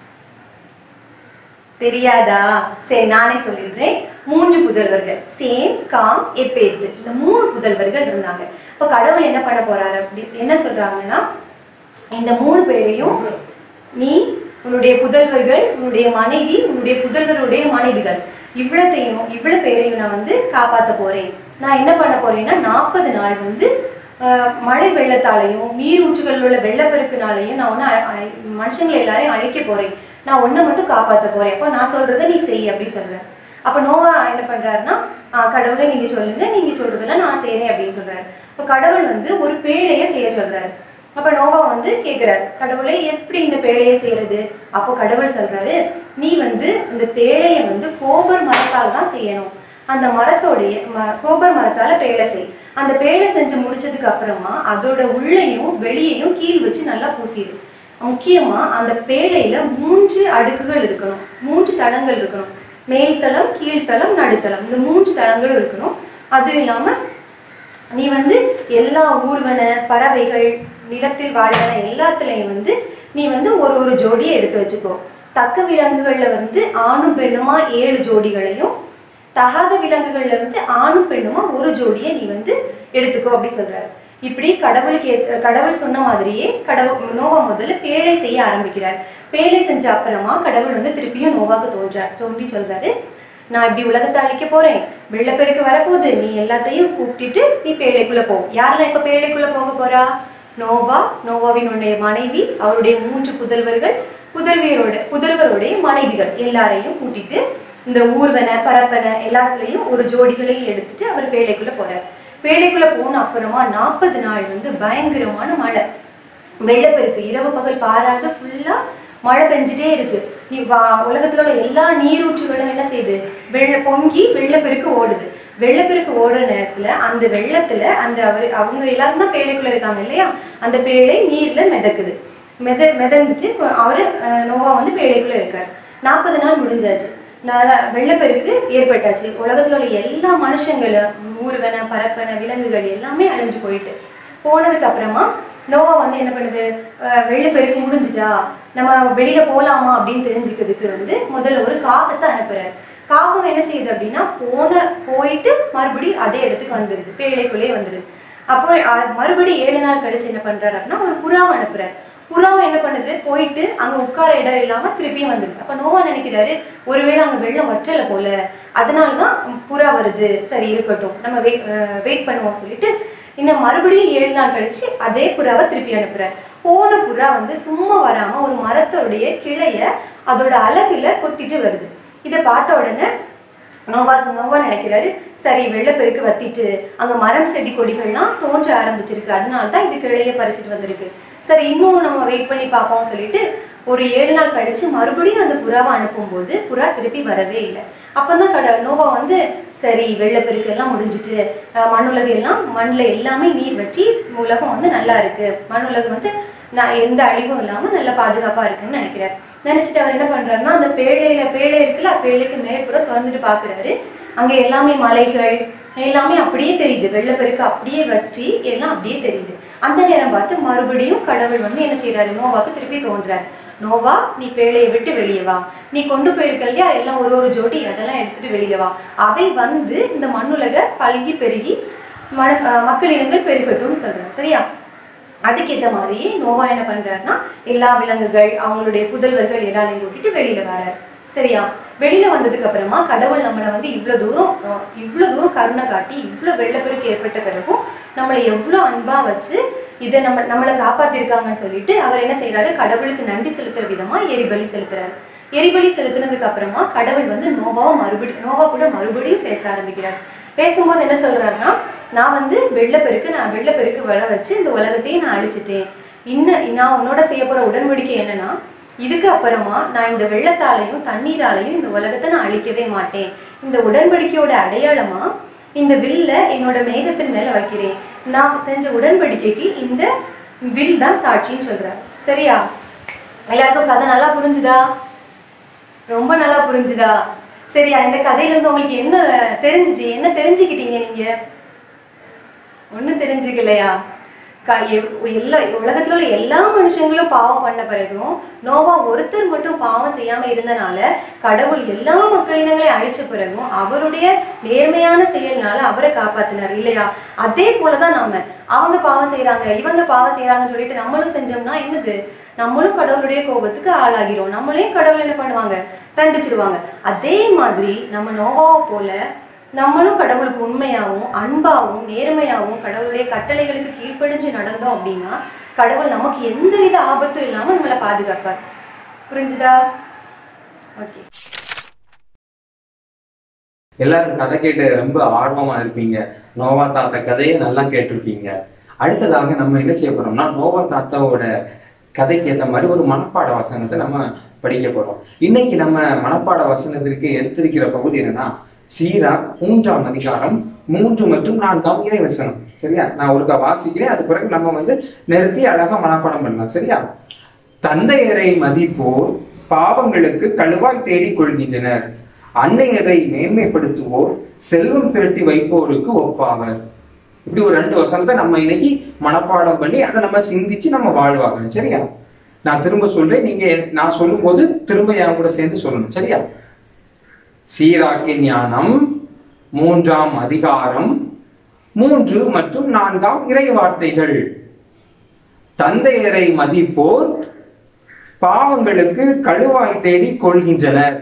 தெரியாதா சரி நானே சொல்லிடுறேன் மூன்று புதல்வர்கள் சேம் காம் எப்பேத்து இந்த மூணு புதல்வர்கள் இருந்தாங்க இப்போ கடவுள் என்ன பண்ண போறாரு அப்படி என்ன சொல்றாங்கன்னா இந்த மூணு பேரையும் நீ உன்னுடைய புதல்வர்கள் உன்னுடைய மனைவி உன்னுடைய புதல்வருடைய மனைவிகள் இவ்வளத்தையும் இவ்வளவு பேரையும் நான் வந்து காப்பாத்த போறேன் நான் என்ன பண்ண போறேன்னா நாற்பது நாள் வந்து ஆஹ், மழை வெள்ளத்தாலையும் நீரூற்றுகளில் உள்ள வெள்ளப்பெருக்குனாலையும் நான் ஒன்று மனுஷங்களை எல்லாரையும் அழிக்க போறேன் நான் ஒன்றை மட்டும் காப்பாத்த போறேன் அப்போ நான் சொல்றதை நீ செய் அப்படி சொல்றேன் அப்போ நோவா என்ன பண்றாருன்னா "ஆஹ், கடவுளே நீங்க சொல்லுங்க நீங்க சொல்றதெல்லாம் நான் செய்றேன் அப்படின்னு சொல்றாரு இப்போ கடவுள் வந்து ஒரு பேழையை செய்ய சொல்றாரு அப்ப நோவா வந்து கேக்குறாரு கடவுளே எப்படி இந்த பேழையை செய்யறது அப்போ கடவுள் சொல்றாரு நீ வந்து இந்த பேழையை வந்து கோபர் மரத்தால தான் செய்யணும் அந்த மரத்தோடைய ம- கோபர் மரத்தால பேழை செய் அந்த பேழை செஞ்சு முடிச்சதுக்கு அப்புறமா அதோட உள்ளேயும் வெளியையும் கீழ் வச்சு நல்லா பூசிடு முக்கியமா அந்த பேழையில மூன்று அடுக்குகள் இருக்கணும் மூன்று தளங்கள் இருக்கணும் மேல்தளம் கீழ்த்தளம் நடுத்தளம் இந்த மூன்று தளங்களும் இருக்கணும் அதுவும் இல்லாம நீ வந்து எல்லா ஊர்வன பறவைகள் நிலத்தில் வாழ்வன எல்லாத்துலயும் வந்து நீ வந்து ஒரு ஒரு ஜோடியை எடுத்து வச்சுக்கோ தக்க விலங்குகள்ல வந்து ஆணும் பெண்ணுமா ஏழு ஜோடிகளையும் தகாத விலங்குகள்ல வந்து ஆணும் பெண்ணுமா ஒரு ஜோடியை நீ வந்து எடுத்துக்கோ அப்படி சொல்றாரு இப்படி கடவுளுக்கு ஏத்த- கடவுள் சொன்ன மாதிரியே கடவுள் நோவா முதல்ல பேழை செய்ய ஆரம்பிக்கிறார் பேழை செஞ்ச அப்புறமா கடவுள் வந்து திருப்பியும் நோவாக்கு தோன்றார் தோன்றி சொல்றாரு நான் இப்படி உலகத்தை அழிக்க போறேன் வெள்ளப்பெருக்கு வரப்போகுது நீ எல்லாத்தையும் கூப்பிட்டுட்டு நீ பேழைக்குள்ள போ யாரெல்லாம் இப்ப பேழைக்குள்ள போக போறா நோவா நோவாவினுடைய மனைவி அவருடைய மூன்று புதல்வர்கள் புதல்வியரோட புதல்வருடைய மனைவிகள் எல்லாரையும் கூட்டிட்டு இந்த ஊர்வன பரப்பன எல்லாத்துலயும் ஒரு ஜோடிகளையும் எடுத்துட்டு அவர் பேழைக்குள்ள போறார் பேழைக்குள்ள போன அப்புறமா நாற்பது நாள் வந்து பயங்கரமான மழை வெள்ளப்பெருக்கு இரவு பகல் பாராத ஃபுல்லா மழை பெஞ்சிட்டே இருக்கு நீ வா உலகத்துல உள்ள எல்லா நீரூற்றுகளும் என்ன செய்யுது வெள்ள பொங்கி வெள்ளப்பெருக்கு ஓடுது வெள்ளப்பெருக்கு ஓடுற நேரத்துல அந்த வெள்ளத்துல அந்த அவர் அவங்க எல்லாரும் தான் பேழைக்குள்ள இருக்காங்க இல்லையா அந்த பேழை நீர்ல மிதக்குது மித மிதந்துட்டு கொ- அவரு அஹ், நோவா வந்து பேழைக்குள்ள இருக்கார் நாற்பது நாள் முடிஞ்சாச்சு ந- வெள்ளப்பெருக்கு ஏற்பட்டாச்சு உலகத்துல உள்ள எல்லா மனுஷங்களும் ஊர்வன பரப்பன விலங்குகள் எல்லாமே அழிஞ்சு போயிட்டு போனதுக்கு அப்புறமா நோவா வந்து என்ன பண்ணுது அஹ் வெள்ளப்பெருக்கு முடிஞ்சுட்டா நம்ம வெளியில போலாமா அப்படின்னு தெரிஞ்சுக்கிறதுக்கு வந்து முதல்ல ஒரு காகத்தை அனுப்புறாரு காகம் என்ன செய்யுது அப்படின்னா போன போயிட்டு மறுபடியும் அதே இடத்துக்கு வந்துடுது பேழைக்குள்ளே வந்துடுது அப்போ அ- மறுபடியும் ஏழு நாள் கழிச்சு என்ன பண்றாரு அப்படின்னா ஒரு புறாவை அனுப்புறாரு புறாவை என்ன பண்ணுது போயிட்டு அங்க உட்கார இடம் இல்லாம திருப்பியும் வந்துடுது அப்ப நோவா நினைக்கிறாரு ஒருவேளை அங்க வெள்ளம் வற்றல போல அதனாலதான் புறா வருது சரி இருக்கட்டும் நம்ம வெயிட் வெயிட் பண்ணுவோம் சொல்லிட்டு இன்னும் மறுபடியும் ஏழு நாள் கழிச்சு அதே புறாவை திருப்பி அனுப்புறார் போன புறா வந்து சும்மா வராம ஒரு மரத்தோடைய கிளைய அதோட அழகுல கொத்திட்டு வருது இதை பார்த்த உடனே நோவா நோவா நினைக்கிறாரு சரி வெள்ளப்பெருக்கு வத்திட்டு அங்க மரம் செடி கொடிகள்லாம் தோன்ற ஆரம்பிச்சிருக்கு அதனால தான் இது கிளைய பறிச்சுட்டு வந்திருக்கு சரி இன்னும் நம்ம வெயிட் பண்ணி பார்ப்போம் சொல்லிட்டு ஒரு ஏழு நாள் கழிச்சு மறுபடியும் அந்த புறாவை அனுப்பும்போது புறா திருப்பி வரவே இல்லை அப்பதான் கட நோவா வந்து சரி வெள்ளப்பெருக்கு எல்லாம் முடிஞ்சிட்டு அஹ் மண்ணுலகு எல்லாம் மண்ணில் எல்லாமே நீர் வற்றி உலகம் வந்து நல்லா இருக்கு மண்ணுலகு வந்து நான் எந்த அழிவும் இல்லாம நல்லா பாதுகாப்பா இருக்குன்னு நினைக்கிறேன் நினைச்சிட்டு அவர் என்ன பண்றாருன்னா அந்த பேழையில பேழை இருக்குல்ல பேழைக்கு மேற்புறம் திறந்துட்டு பாக்குறாரு அங்க எல்லாமே மலைகள் எல்லாமே அப்படியே தெரியுது வெள்ளப்பெருக்கு அப்படியே வற்றி எல்லாம் அப்படியே தெரியுது அந்த நேரம் பார்த்து மறுபடியும் கடவுள் வந்து என்ன செய்றாரு நோவாக்கு திருப்பி தோன்றார் நோவா நீ பேழையை விட்டு வெளியே வா நீ கொண்டு போயிருக்க இல்லையா எல்லாம் ஒரு ஒரு ஜோடி அதெல்லாம் எடுத்துட்டு வெளியே வா அவை வந்து இந்த மண்ணுலக பல்கி பெருகி மன அஹ் மக்கள் இனங்கள் பெருகட்டும்னு சொல்றாரு சரியா அதுக்கேற்ற மாதிரியே நோவா என்ன பண்றாருன்னா எல்லா விலங்குகள் அவங்களுடைய புதல்வர்கள் எல்லாரையும் கூட்டிட்டு வெளியில வராரு சரியா வெளியில வந்ததுக்கு அப்புறமா கடவுள் நம்மளை வந்து இவ்வளவு தூரம் அஹ், இவ்வளவு தூரம் கருணை காட்டி இவ்வளவு வெள்ளப்பெருக்கு ஏற்பட்ட பிறகும் நம்மளை எவ்வளவு அன்பா வச்சு இதை நம்ம நம்மளை காப்பாத்திருக்காங்கன்னு சொல்லிட்டு அவர் என்ன செய்யறாரு கடவுளுக்கு நன்றி செலுத்துற விதமா எரிபலி செலுத்துறாரு எரிபலி செலுத்தினதுக்கு அப்புறமா கடவுள் வந்து நோவாவை மறுபடியும் நோவா கூட மறுபடியும் பேச ஆரம்பிக்கிறார் பேசும்போது என்ன சொல்றாருன்னா நான் வந்து வெள்ளப்பெருக்கு நான் வெள்ளப்பெருக்கு வர வச்சு இந்த உலகத்தையே நான் அழிச்சிட்டேன் இன்னும் நான் உன்னோட செய்ய போற உடன்படிக்கை என்னன்னா இதுக்கு அப்புறமா நான் இந்த வெள்ளத்தாலையும் தண்ணீராலையும் இந்த உலகத்தை நான் அழிக்கவே மாட்டேன் இந்த உடன்படிக்கையோட அடையாளமா இந்த வில்ல என்னோட மேகத்தின் மேல வைக்கிறேன் நான் செஞ்ச உடன்படிக்கைக்கு இந்த வில் தான் சாட்சின்னு சொல்றாரு சரியா எல்லாருக்கும் கதை நல்லா புரிஞ்சுதா ரொம்ப நல்லா புரிஞ்சுதா சரியா இந்த கதையில இருந்து உங்களுக்கு என்ன தெரிஞ்சுச்சு என்ன தெரிஞ்சுக்கிட்டீங்க நீங்க ஒண்ணும் தெரிஞ்சுக்கலையா க- எவ்- எல்லா உலகத்துல உள்ள எல்லா மனுஷங்களும் பாவம் பண்ண பிறகும் நோவா ஒருத்தர் மட்டும் பாவம் செய்யாம இருந்தனால கடவுள் எல்லா மக்களினங்களையும் அழிச்ச பிறகும் அவருடைய நேர்மையான செயல்னால அவரை காப்பாத்தினார் இல்லையா அதே போலதான் நாம அவங்க பாவம் செய்றாங்க இவங்க பாவம் செய்றாங்கன்னு சொல்லிட்டு நம்மளும் செஞ்சோம்னா என்னது நம்மளும் கடவுளுடைய கோபத்துக்கு ஆளாகிறோம் நம்மளையும் கடவுள் என்ன பண்ணுவாங்க தண்டிச்சிடுவாங்க அதே மாதிரி நம்ம நோவாவை போல நம்மளும் கடவுளுக்கு உண்மையாகவும் அன்பாகவும் நேர்மையாகவும் கடவுளுடைய கட்டளைகளுக்கு கீழ்ப்படிஞ்சு நடந்தோம் அப்படின்னா கடவுள் நமக்கு எந்தவித ஆபத்தும் இல்லாம நம்மளை பாதுகாப்பார் புரிஞ்சுதா ஓகே எல்லாரும் கதை கேட்டு ரொம்ப ஆர்வமா இருப்பீங்க நோவா தாத்தா கதையை நல்லா கேட்டிருப்பீங்க அடுத்ததாக நம்ம என்ன செய்ய போறோம்னா நோவா தாத்தாவோட கதைக்கு ஏத்த மாதிரி ஒரு மனப்பாட வசனத்தை நம்ம படிக்க போறோம் இன்னைக்கு நம்ம மனப்பாட வசனத்திற்கு எடுத்திருக்கிற பகுதி என்னன்னா சீரா மூன்றாம் அதிகாரம் மூன்று மற்றும் நான்காம் இறை வசனம் சரியா நான் ஒருக்கா வாசிக்கிறேன் அது பிறகு நம்ம வந்து நிறுத்தி அழகா மனப்பாடம் பண்ணலாம் சரியா தந்தையரை மதிப்போர் பாவங்களுக்கு கழுவாய் தேடிக் கொள்கின்றனர் அன்னையரை மேன்மைப்படுத்துவோர் செல்வம் திரட்டி வைப்போருக்கு ஒப்பாவர் இப்படி ஒரு ரெண்டு வசனத்தை நம்ம இன்னைக்கு மனப்பாடம் பண்ணி அதை நம்ம சிந்திச்சு நம்ம வாழ்வாங்க சரியா நான் திரும்ப சொல்றேன் நீங்க நான் சொல்லும்போது திரும்ப என் கூட சேர்ந்து சொல்லணும் சரியா சீராக்கின் ஞானம் மூன்றாம் அதிகாரம் மூன்று மற்றும் நான்காம் இறை வார்த்தைகள் தந்தையரை மதிப்போர் பாவங்களுக்கு கழுவாய் தேடி கொள்கின்றனர்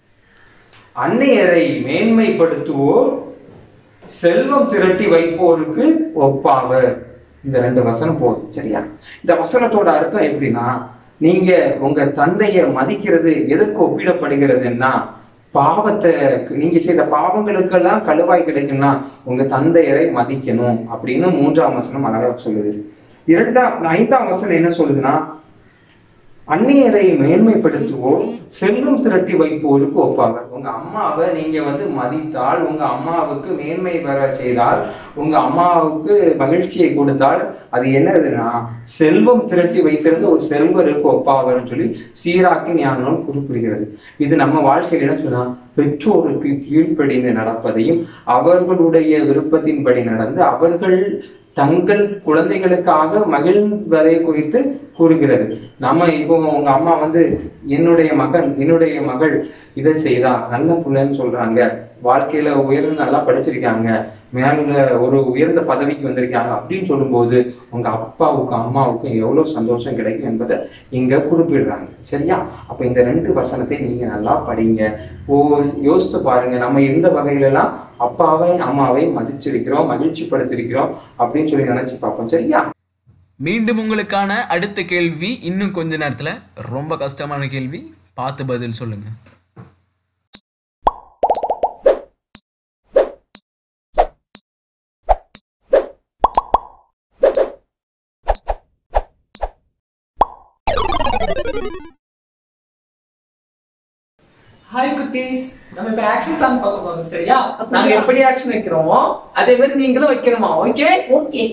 அன்னையரை மேன்மைப்படுத்துவோர் செல்வம் திரட்டி வைப்போருக்கு ஒப்பாவர் இந்த ரெண்டு வசனம் போதும் சரியா இந்த வசனத்தோட அர்த்தம் எப்படின்னா நீங்க உங்க தந்தைய மதிக்கிறது எதுக்கு ஒப்பிடப்படுகிறதுன்னா பாவத்தை நீங்க செய்த பாவங்களுக்கெல்லாம் கழுவாய் கிடைக்கும்னா உங்க தந்தையரை மதிக்கணும் அப்படின்னு மூன்றாம் வசனம் அழகா சொல்லுது இரண்டாம் ஐந்தாம் வசனம் என்ன சொல்லுதுன்னா அந்நியரை மேன்மைப்படுத்துவோர் செல்வம் திரட்டி வைப்போருக்கு ஒப்பாவர் உங்க அம்மாவை நீங்க வந்து மதித்தால் உங்க அம்மாவுக்கு மேன்மை பெற செய்தால் உங்க அம்மாவுக்கு மகிழ்ச்சியை கொடுத்தால் அது என்னதுன்னா செல்வம் திரட்டி வைத்திருந்த ஒரு செல்வருக்கு ஒப்பாவர்னு சொல்லி சீராக்கி ஞானம் குறிப்பிடுகிறது இது நம்ம வாழ்க்கையில என்ன சொன்னா பெற்றோருக்கு கீழ்ப்படிந்து நடப்பதையும் அவர்களுடைய விருப்பத்தின்படி நடந்து அவர்கள் தங்கள் குழந்தைகளுக்காக மகிழ்வதை குறித்து கூறுகிறது நம்ம இப்போ உங்க அம்மா வந்து என்னுடைய மகன் என்னுடைய மகள் இதை செய்தா நல்ல பிள்ளைன்னு சொல்றாங்க வாழ்க்கையில உயர்ந்து நல்லா படிச்சிருக்காங்க மேல ஒரு உயர்ந்த பதவிக்கு வந்திருக்காங்க அப்படின்னு சொல்லும்போது உங்க அப்பாவுக்கும் அம்மாவுக்கும் எவ்வளவு சந்தோஷம் கிடைக்கும் என்பதை இங்க குறிப்பிடுறாங்க சரியா அப்ப இந்த ரெண்டு வசனத்தை நீங்க நல்லா படிங்க ஓ யோசித்து பாருங்க நம்ம எந்த வகையில எல்லாம் அப்பாவை அம்மாவை மதிச்சிருக்கிறோம் மகிழ்ச்சி படுத்திருக்கிறோம் அப்படின்னு சொல்லி நினைச்சு பார்ப்போம் சரியா மீண்டும் உங்களுக்கான அடுத்த கேள்வி இன்னும் கொஞ்ச நேரத்துல ரொம்ப கஷ்டமான கேள்வி பார்த்து பதில் சொல்லுங்க ஹாய் குட்டீஸ் நம்ம இப்ப ஆக்ஷன் சாங் பார்க்க போறோம் சரியா நாங்க எப்படி ஆக்ஷன் வைக்கிறோமோ அதே மாதிரி நீங்களும் வைக்கணுமா ஓகே ஓகே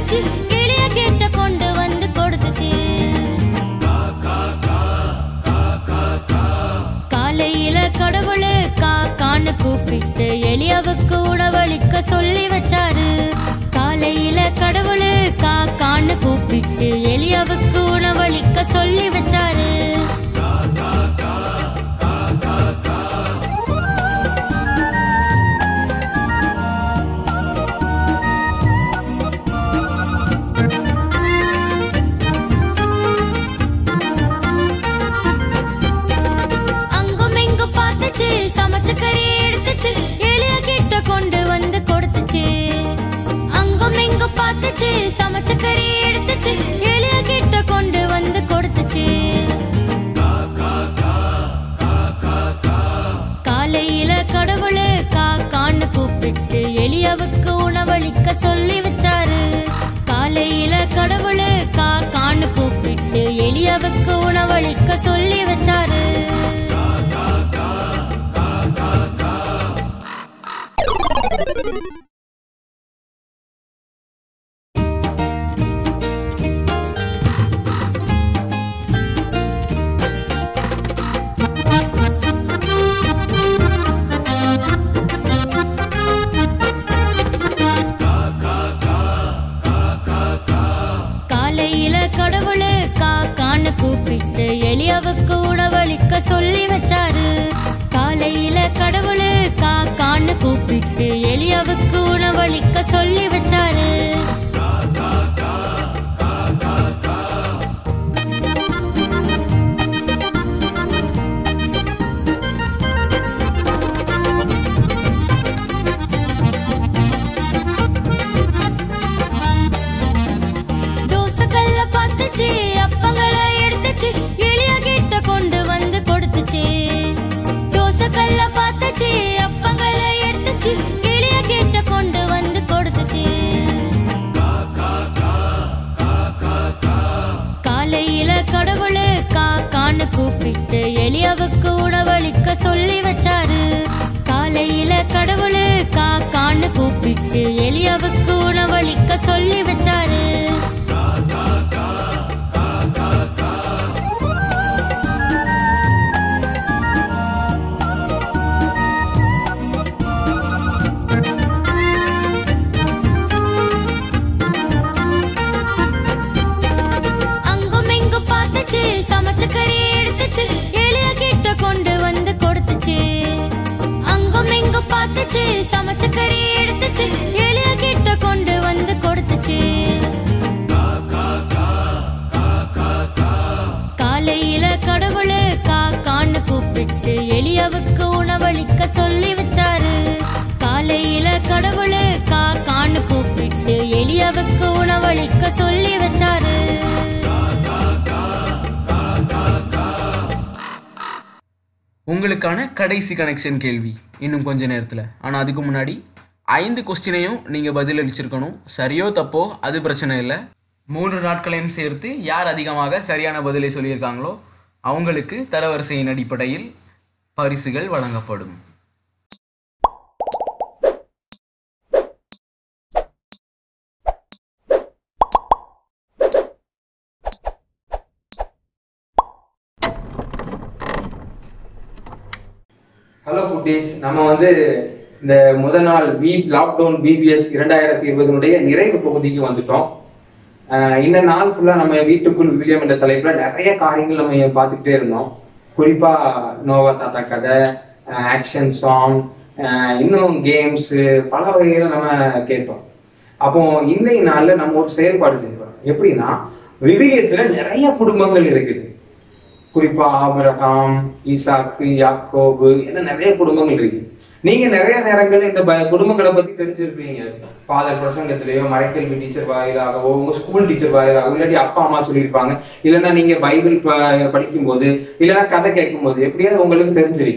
எடுத்துச்சு கிளிய கேட்ட கொண்டு வந்து கொடுத்துச்சு காலையில கடவுளு காக்கான்னு கூப்பிட்டு எலியாவுக்கு உணவளிக்க சொல்லி வச்சாரு காலையில கடவுளு காக்கான்னு கூப்பிட்டு எலியாவுக்கு உணவளிக்க சொல்லி வச்சாரு அங்கும் இங்கும் பார்த்துச்சு சமைச்ச கறி எடுத்துச்சு எளிய கிட்ட கொண்டு வந்து கொடுத்துச்சு அங்கும் இங்கும் பார்த்துச்சு சமைச்ச கறி எடுத்துச்சு எளிய கிட்ட கொண்டு வந்து கொடுத்துச்சு காலையில கடவுளு காக்கான்னு கூப்பிட்டு எலியாவுக்கு உணவளிக்க சொல்லி வச்சாரு காலையில கடவுளு காக்கான்னு கூப்பிட்டு எலியாவுக்கு உணவளிக்க சொல்லி வச்சாரு காலையில கடவுளு காக்கான்னு கூப்பிட்டு எலியாவுக்கு உணவளிக்க சொல்லி வச்சாரு காலையில கடவுளு காக்கான்னு கூப்பிட்டு எலியாவுக்கு உணவளிக்க சொல்லி வச்சாரு தோசைக்கல்ல பார்த்துச்சு அப்பங்களை எடுத்துச்சு எளிய கிட்ட கொண்டு வந்து கொடுத்துச்சு தோசைக்கல்ல பார்த்துச்சு அப்பங்களை எடுத்துச்சு எளிய கிட்ட கொண்டு வந்து கொடுத்துச்சு காலையில கடவுளு காக்கான்னு கூப்பிட்டு எலியாவுக்கு உணவளிக்க சொல்லி வச்சாரு காலையில கடவுளு காக்கான்னு கூப்பிட்டு எலியாவுக்கு உணவளிக்க சொல்லி வச்சாரு அங்கும் இங்கும் பார்த்துச்சு சமைச்ச கறி எடுத்துச்சு எளிய கிட்ட கொண்டு வந்து கொடுத்துச்சு அங்கும் இங்கும் பார்த்துச்சு சமைச்ச கறி எடுத்துச்சு எளிய கிட்ட கொண்டு வந்து கொடுத்துச்சு காலையில கடவுளு காக்கான்னு கூப்பிட்டு எலியாவுக்கு உணவளிக்க சொல்லி வச்சாரு காலையில கடவுளு காக்கான்னு கூப்பிட்டு எலியாவுக்கு உணவளிக்க சொல்லி வச்சாரு உங்களுக்கான கடைசி கனெக்ஷன் கேள்வி இன்னும் கொஞ்ச நேரத்தில் ஆனால் அதுக்கு முன்னாடி ஐந்து கொஸ்டினையும் நீங்கள் பதிலளிச்சிருக்கணும் சரியோ தப்போ அது பிரச்சனை இல்லை மூன்று நாட்களையும் சேர்த்து யார் அதிகமாக சரியான பதிலை சொல்லியிருக்காங்களோ அவங்களுக்கு தரவரிசையின் அடிப்படையில் பரிசுகள் வழங்கப்படும் ஹலோ குட்டீஸ் நம்ம வந்து இந்த முத நாள் வி லாக்டவுன் பிபிஎஸ் இரண்டாயிரத்தி இருபதனுடைய நிறைவு பகுதிக்கு வந்துட்டோம் ஆஹ் இந்த நாள் ஃபுல்லா நம்ம வீட்டுக்குள் விவிலியம் என்ற தலைப்புல நிறைய காரியங்கள் நம்ம பார்த்துக்கிட்டே இருந்தோம் குறிப்பா நோவா தாத்தா கதை ஆக்ஷன் சாங் இன்னும் கேம்ஸ் பல வகைகளை நம்ம கேட்டோம் அப்போ இன்றைய நாள்ல நம்ம ஒரு செயல்பாடு செய்வோம் எப்படின்னா விவிலியத்துல நிறைய குடும்பங்கள் இருக்குது குறிப்பா ஆபிரகாம் ஈசாக்கு யாக்கோபு என்ன நிறைய குடும்பங்கள் இருக்கு நீங்க நிறைய நேரங்கள்ல இந்த ப- குடும்பங்களை பத்தி தெரிஞ்சிருப்பீங்க ஃபாதர் பிரசங்கத்திலேயோ மறைக்கல்வி டீச்சர் வாயிலாகவோ உங்க ஸ்கூல் டீச்சர் வாயிலாகவோ இல்லாட்டி அப்பா அம்மா சொல்லியிருப்பாங்க இல்லைன்னா நீங்க பைபிள் ப- படிக்கும்போது இல்லைன்னா கதை கேட்கும்போது எப்படியாவது உங்களுக்கு தெரிஞ்சிருக்கும்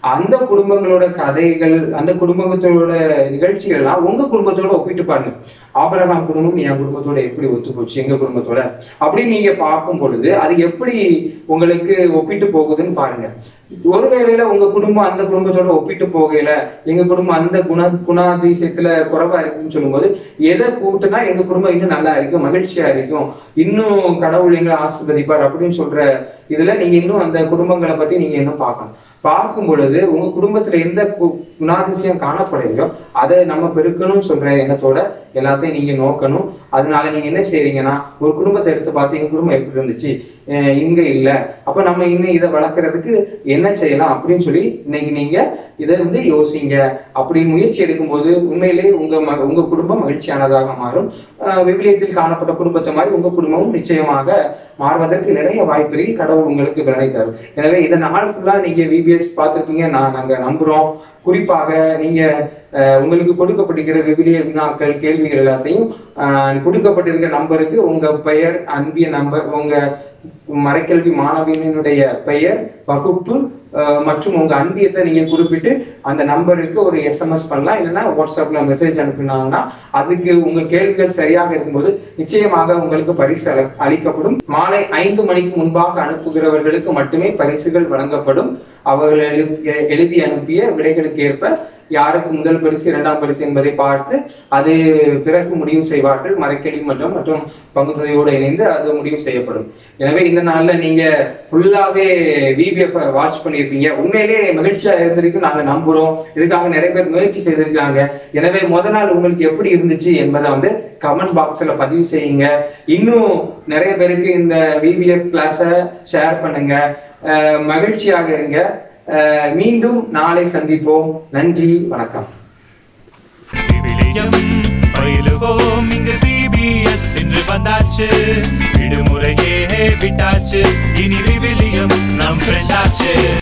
அந்த குடும்பங்களோட கதைகள் அந்த குடும்பத்தோட நிகழ்ச்சிகள் எல்லாம் உங்க குடும்பத்தோட ஒப்பிட்டு பாருங்க ஆபரகாம் குடும்பம் என் குடும்பத்தோட எப்படி ஒத்து போச்சு எங்க குடும்பத்தோட அப்படின்னு நீங்க பார்க்கும் பொழுது அது எப்படி உங்களுக்கு ஒப்பிட்டு போகுதுன்னு பாருங்க ஒரு வேளையில உங்க குடும்பம் அந்த குடும்பத்தோட ஒப்பிட்டு போகையில எங்க குடும்பம் அந்த குண குணாதிசயத்துல குறைவா இருக்குன்னு சொல்லும்போது எதை கூட்டுனா எங்க குடும்பம் இன்னும் நல்லா இருக்கும் மகிழ்ச்சியா இருக்கும் இன்னும் கடவுள் எங்களை ஆசிர்வதிப்பார் அப்படின்னு சொல்ற இதுல நீங்க இன்னும் அந்த குடும்பங்களை பத்தி நீங்க இன்னும் பார்க்கணும் பார்க்கும் பொழுது உங்க குடும்பத்துல எந்த கு- குணாதிசயம் காணப்படலையோ அதை நம்ம பெருக்கணும்னு சொல்ற எண்ணத்தோட எல்லாத்தையும் நீங்க நோக்கணும் அதனால நீங்க என்ன செய்றீங்கன்னா ஒரு குடும்பத்தை எடுத்து பார்த்து எங்க குடும்பம் எப்படி இருந்துச்சு அஹ் இங்க இல்ல அப்ப நம்ம இன்னும் இதை வளர்க்கறதுக்கு என்ன செய்யலாம் அப்படின்னு சொல்லி இன்னைக்கு நீங்க இதை வந்து யோசிங்க அப்படி முயற்சி எடுக்கும்போது உண்மையிலேயே உங்க ம- உங்க குடும்பம் மகிழ்ச்சியானதாக மாறும் அஹ் விவிலியத்தில் காணப்பட்ட குடும்பத்தை மாதிரி உங்க குடும்பமும் நிச்சயமாக மாறுவதற்கு நிறைய வாய்ப்பு இருக்கு கடவுள் உங்களுக்கு பலனை தரும் எனவே இந்த நாள் ஃபுல்லா நீங்க விபிஎஸ் பார்த்திருப்பீங்க நான் நாங்க நம்புறோம் குறிப்பாக நீங்க அஹ், உங்களுக்கு கொடுக்கப்பட்டிருக்கிற விவிலிய வினாக்கள் கேள்விகள் எல்லாத்தையும் அஹ், கொடுக்கப்பட்டிருக்கிற நம்பருக்கு உங்க பெயர் அன்பிய நம்பர் உங்க மறைக்கல்வி மாணவியினுடைய பெயர் வகுப்பு அஹ், மற்றும் உங்க அன்பியத்தை நீங்க குறிப்பிட்டு அந்த நம்பருக்கு ஒரு எஸ்எம்எஸ் பண்ணலாம் இல்லைன்னா வாட்ஸ்அப்ல மெசேஜ் அனுப்பினாங்கன்னா அதுக்கு உங்க கேள்விகள் சரியாக இருக்கும்போது நிச்சயமாக உங்களுக்கு பரிசு அள- அளிக்கப்படும் மாலை ஐந்து மணிக்கு முன்பாக அனுப்புகிறவர்களுக்கு மட்டுமே பரிசுகள் வழங்கப்படும் அவர்கள் எழு- எ- எழுதி அனுப்பிய விடைகளுக்கு ஏற்ப யாருக்கு முதல் பரிசு இரண்டாம் பரிசு என்பதை பார்த்து அது பிறகு முடிவு செய்வார்கள் மறைக்கல்வி மற்றும் மற்றும் பங்குத்துறையோடு இணைந்து அது முடிவு செய்யப்படும் எனவே இந்த நாள்ல நீங்க ஃபுல்லாவே விபிஎஃப் வாட்ச் பண்ணியிருப்பீங்க உண்மையிலேயே மகிழ்ச்சியா இருந்திருக்கு நாங்க நம்புறோம் இதுக்காக நிறைய பேர் முயற்சி செய்திருக்காங்க எனவே முத நாள் உங்களுக்கு எப்படி இருந்துச்சு என்பதை வந்து கமெண்ட் பாக்ஸ்ல பதிவு செய்யுங்க இன்னும் நிறைய பேருக்கு இந்த விபிஎஃப் கிளாஸை ஷேர் பண்ணுங்க அஹ் மகிழ்ச்சியாக இருங்க அஹ் மீண்டும் நாளை சந்திப்போம் நன்றி வணக்கம் விவிலியம் பயிலுவோம் இங்கு பிபிஎஸ் என்று வந்தாச்சு விடுமுறையே விட்டாச்சு இனி விவிலியம் நம் ஃப்ரெண்டாச்சு